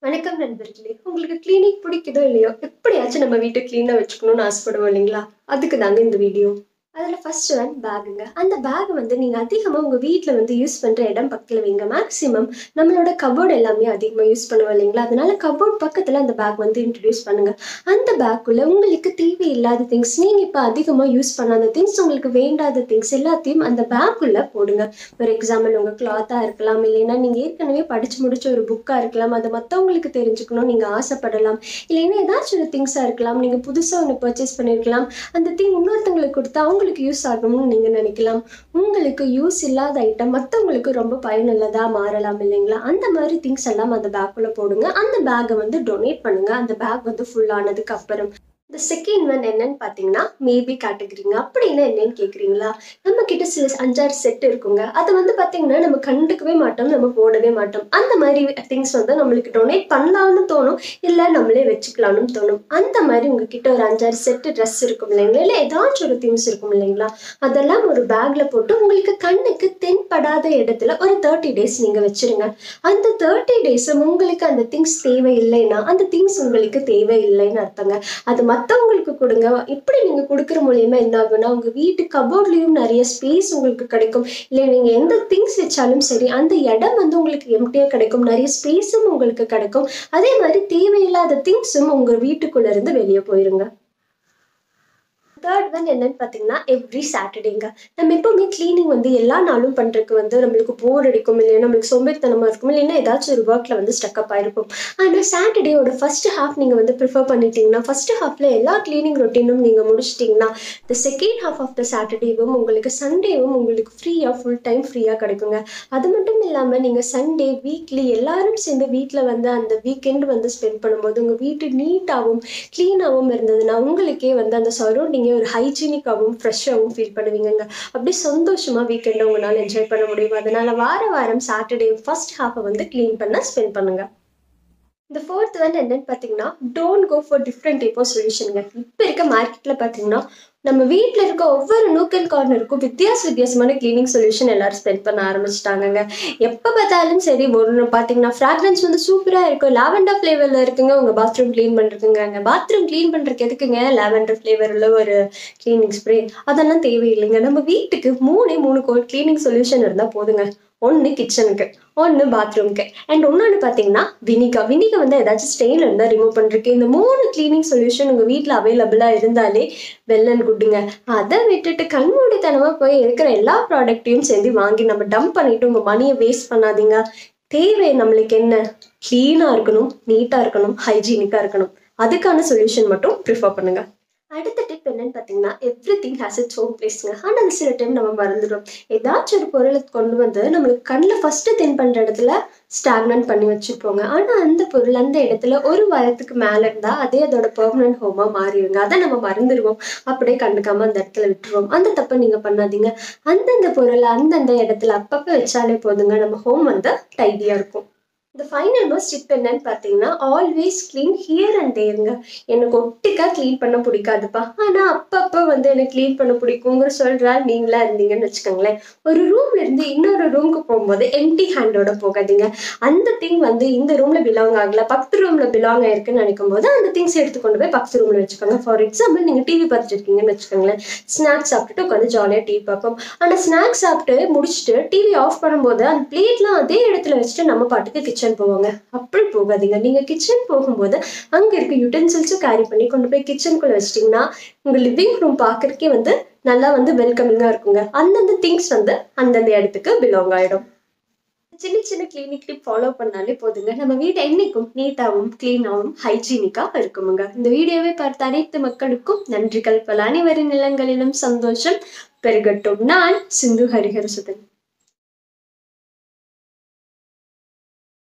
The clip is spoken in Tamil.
வணக்கம் நண்பர்களே உங்களுக்கு கிளீனிக் பிடிக்குதோ இல்லையோ எப்படியாச்சும் நம்ம வீட்டை க்ளீனாக வச்சுக்கணும்னு ஆசைப்படுவோம் இல்லைங்களா அதுக்கு தாங்க இந்த வீடியோ அதில் ஃபர்ஸ்ட் ஒன் பேக்குங்க அந்த பேக் வந்து நீங்கள் அதிகமாக உங்கள் வீட்டில் வந்து யூஸ் பண்ணுற இடம் பக்கத்தில் வைங்க மேக்ஸிமம் நம்மளோட கபோர்டு எல்லாமே அதிகமாக யூஸ் பண்ணுவோம் இல்லைங்களா அதனால கபோர்ட் பக்கத்தில் அந்த பேக் வந்து இன்ட்ரடியூஸ் பண்ணுங்க அந்த பேக்குள்ள உங்களுக்கு தேவையில்லாத திங்ஸ் நீங்கள் இப்போ அதிகமாக யூஸ் பண்ணாத திங்ஸ் உங்களுக்கு வேண்டாத திங்ஸ் எல்லாத்தையும் அந்த பேக்குள்ள போடுங்க ஃபார் எக்ஸாம்பிள் உங்கள் கிளாத்தாக இருக்கலாம் இல்லைன்னா நீங்கள் ஏற்கனவே படித்து முடிச்ச ஒரு புக்காக இருக்கலாம் அது மற்றவங்களுக்கு தெரிஞ்சுக்கணும் நீங்கள் ஆசைப்படலாம் இல்லைன்னா ஏதாச்சும் ஒரு திங்ஸாக இருக்கலாம் நீங்கள் புதுசாக ஒன்று பர்ச்சேஸ் பண்ணியிருக்கலாம் அந்த திங் இன்னொருத்தங்களுக்கு கொடுத்தா அவங்களுக்கு யூஸ் ஆகும்னு நீங்கள் நினைக்கலாம் உங்களுக்கு யூஸ் இல்லாத ஐட்டம் மற்றவங்களுக்கு ரொம்ப பயனுள்ளதாக மாறலாம் இல்லைங்களா அந்த மாதிரி திங்ஸ் எல்லாம் அந்த பேக்குள்ளே போடுங்க அந்த பேக்கை வந்து டொனேட் பண்ணுங்க அந்த பேக் வந்து ஃபுல் ஆனதுக்கு அப்புறம் இந்த செகண்ட் ஒன் என்னன்னு பார்த்தீங்கன்னா மேபி கேட்டகரிங்க அப்படின்னா என்னன்னு கேட்குறீங்களா நம்ம கிட்ட சில அஞ்சாறு செட் இருக்குங்க அதை வந்து பார்த்தீங்கன்னா நம்ம கண்டுக்கவே மாட்டோம் நம்ம போடவே மாட்டோம் அந்த மாதிரி திங்ஸ் வந்து நம்மளுக்கு டொனேட் பண்ணலாம்னு தோணும் இல்லை நம்மளே வச்சுக்கலாம்னு தோணும் அந்த மாதிரி உங்ககிட்ட ஒரு அஞ்சாறு செட்டு ட்ரெஸ் இருக்கும் இல்லைங்களா இல்லை ஏதாச்சும் ஒரு திங்ஸ் இருக்கும் இல்லைங்களா அதெல்லாம் ஒரு பேக்ல போட்டு உங்களுக்கு கண்ணுக்கு தென்படாத இடத்துல ஒரு தேர்ட்டி டேஸ் நீங்கள் வச்சிருங்க அந்த தேர்ட்டி டேஸ் உங்களுக்கு அந்த திங்ஸ் தேவையில்லைன்னா அந்த திங்ஸ் உங்களுக்கு தேவையில்லைன்னு அர்த்தங்க அது மற்றவங்களுக்கு கொடுங்க இப்படி நீங்கள் கொடுக்குற மூலியமா என்ன ஆகும்னா உங்கள் வீட்டு கபோர்ட்லேயும் நிறைய ஸ்பேஸ் உங்களுக்கு கிடைக்கும் இல்லை நீங்கள் எந்த திங்ஸ் வச்சாலும் சரி அந்த இடம் வந்து உங்களுக்கு எம்டியாக கிடைக்கும் நிறைய ஸ்பேஸும் உங்களுக்கு கிடைக்கும் அதே மாதிரி தேவையில்லாத திங்ஸும் உங்கள் வீட்டுக்குள்ள இருந்து வெளியே போயிருங்க தேர்ட் ஒன் என்னன்னு பார்த்தீங்கன்னா எவ்ரி சாட்டர்டேங்க நம்ம எப்பவுமே க்ளீனிங் வந்து எல்லா நாளும் பண்ணுறதுக்கு வந்து நம்மளுக்கு போர் அடிக்கும் இல்லையா நம்மளுக்கு சோம்பேறித்தனமாக இருக்கும் இல்லைன்னா ஏதாச்சும் ஒரு ஒர்க்கில் வந்து ஸ்டக்கப் ஆயிருக்கும் ஆனால் சாட்டர்டேயோட ஃபர்ஸ்ட் ஹாஃப் நீங்கள் வந்து ப்ரிஃபர் பண்ணிட்டீங்கன்னா ஃபர்ஸ்ட் ஹாஃபில் எல்லா க்ளீனிங் ரொட்டீனும் நீங்கள் முடிச்சிட்டிங்கன்னா the second half of the சாட்டர்டேவும் உங்களுக்கு சண்டேவும் உங்களுக்கு ஃப்ரீயாக ஃபுல் டைம் ஃப்ரீயாக கிடைக்குங்க அது மட்டும் இல்லாமல் நீங்கள் சண்டே வீக்லி எல்லாரும் சேர்ந்து வீட்டில் வந்து அந்த வீக்கெண்ட் வந்து ஸ்பெண்ட் பண்ணும்போது உங்கள் வீட்டு நீட்டாகவும் க்ளீனாகவும் இருந்ததுன்னா உங்களுக்கே வந்து அந்த சரௌண்டிங்கே ஒரு ஹைஜீனிக்காகவும் ஃப்ரெஷ்ஷாகவும் ஃபீல் பண்ணுவீங்கங்க அப்படி சந்தோஷமாக வீக்கெண்டை உங்களால் என்ஜாய் பண்ண முடியும் அதனால வார வாரம் சாட்டர்டே ஃபர்ஸ்ட் ஹாஃபை வந்து க்ளீன் பண்ண ஸ்பெண்ட் பண்ணுங்க இந்த ஃபோர்த் வந்து என்னன்னு பார்த்தீங்கன்னா don't go for different type of சொல்யூஷனுங்க இப்போ இருக்க மார்க்கெட்டில் பார்த்தீங்கன்னா நம்ம வீட்டில் இருக்க ஒவ்வொரு நூக்கல் கார்னருக்கும் வித்தியாச வித்தியாசமான கிளீனிங் சொல்யூஷன் எல்லாரும் ஸ்பெண்ட் பண்ண ஆரம்பிச்சிட்டாங்கங்க எப்போ பார்த்தாலும் சரி ஒரு பார்த்தீங்கன்னா ஃப்ராக்ரன்ஸ் வந்து சூப்பராக இருக்கும் லாவெண்டர் ஃப்ளேவரில் இருக்குங்க உங்கள் பாத்ரூம் க்ளீன் பண்ணுறதுங்க பாத்ரூம் க்ளீன் பண்ணுறதுக்கு எதுக்குங்க லாவெண்டர் ஃப்ளேவர் உள்ள ஒரு க்ளீனிங் ஸ்ப்ரே அதெல்லாம் தேவையில்லைங்க நம்ம வீட்டுக்கு மூணே மூணு கோ க்ளீனிங் சொல்யூஷன் இருந்தால் போதுங்க ஒன்று கிச்சனுக்கு ஒன்று பாத்ரூம்க்கு அண்ட் இன்னொன்று பார்த்தீங்கன்னா வினிகா வினிகா வந்து ஏதாச்சும் ஸ்டெயின் இருந்தால் ரிமூவ் பண்ணுறதுக்கு இந்த மூணு க்ளீனிங் சொல்யூஷன் உங்கள் வீட்டில் அவைலபிளாக இருந்தாலே வெல் அண்ட் குட்டுங்க அதை விட்டுட்டு கண்மூடித்தனமாக போய் இருக்கிற எல்லா ப்ராடக்ட்டையும் சேர்ந்து வாங்கி நம்ம டம்ப் பண்ணிட்டு உங்கள் மணியை வேஸ்ட் பண்ணாதீங்க தேவை நம்மளுக்கு என்ன க்ளீனாக இருக்கணும் நீட்டாக இருக்கணும் ஹைஜீனிக்காக இருக்கணும் அதுக்கான சொல்யூஷன் மட்டும் ப்ரிஃபர் பண்ணுங்கள் அடுத்த டிப் என்னன்னு பார்த்தீங்கன்னா everything has its own பிளேஸ்ங்க ஆனால் அது சில டைம் நம்ம மறந்துடும் ஏதாச்சும் ஒரு பொருளை கொண்டு வந்து நம்மளுக்கு கண்ணில் ஃபஸ்ட்டு தின் பண்ணுற இடத்துல ஸ்டாக்னன்ட் பண்ணி வச்சுருப்போங்க ஆனால் அந்த பொருள் அந்த இடத்துல ஒரு வாரத்துக்கு மேலே இருந்தால் அதே அதோட பெர்மனன்ட் ஹோமாக மாறிடுங்க அதை நம்ம மறந்துடுவோம் அப்படியே கண்டுக்காமல் அந்த இடத்துல விட்டுருவோம் அந்த தப்பை நீங்கள் பண்ணாதீங்க அந்தந்த பொருளை அந்தந்த இடத்துல அப்பப்போ வச்சாலே போதுங்க நம்ம ஹோம் வந்து டைடியாக இருக்கும் இந்த ஃபைனல் மோஸ்ட் டிப் என்னன்னு பார்த்தீங்கன்னா ஆல்வேஸ் க்ளீன் ஹியர் அண்ட் தேருங்க எனக்கு ஒட்டுக்கா க்ளீன் பண்ண பிடிக்காதுப்பா ஆனால் அப்பப்போ வந்து எனக்கு க்ளீன் பண்ண பிடிக்குங்கிற சொல்கிறா நீங்களா இருந்தீங்கன்னு வச்சுக்கோங்களேன் ஒரு ரூம்ல இருந்து இன்னொரு ரூமுக்கு போகும்போது எம்டி ஹேண்டோட போகாதீங்க அந்த திங் வந்து இந்த ரூம்ல பிலாங் ஆகல பக்கத்து ரூம்ல பிலாங் ஆயிருக்குன்னு நினைக்கும் போது அந்த திங்ஸ் எடுத்து கொண்டு போய் பக்கத்து ரூம்ல வச்சுக்கோங்க ஃபார் எக்ஸாம்பிள் நீங்கள் டிவி பார்த்துட்டு இருக்கீங்கன்னு வச்சுக்கோங்களேன் ஸ்நாக்ஸ் சாப்பிட்டுட்டு உட்காந்து ஜாலியாக டிவி பார்ப்போம் ஆனால் ஸ்நாக்ஸ் சாப்பிட்டு முடிச்சுட்டு டிவி ஆஃப் பண்ணும்போது அந்த பிளேட்லாம் அதே இடத்துல வச்சுட்டு நம்ம பாட்டுக்கு கிச்சன் போவாங்க அப்படி போகாதீங்க நீங்கள் கிச்சன் போகும்போது அங்கே இருக்க யூட்டென்சில்ஸும் கேரி பண்ணி கொண்டு போய் கிச்சனுக்குள்ளே வச்சிட்டிங்கன்னா உங்கள் லிவிங் ரூம் பார்க்குறக்கே வந்து நல்லா வந்து வெல்கமிங்காக இருக்குங்க அந்தந்த திங்ஸ் வந்து அந்தந்த இடத்துக்கு பிலாங் ஆகிடும் சின்ன சின்ன கிளினிக் டிப் ஃபாலோ பண்ணாலே போதுங்க நம்ம வீட்டை என்னைக்கும் நீட்டாகவும் க்ளீனாகவும் ஹைஜீனிக்காக இருக்குமுங்க இந்த வீடியோவை பார்த்த அனைத்து மக்களுக்கும் நன்றிகள் பல அனைவரின் நிலங்களிலும் சந்தோஷம் பெருகட்டும் நான் சிந்து ஹரிஹரசுதன்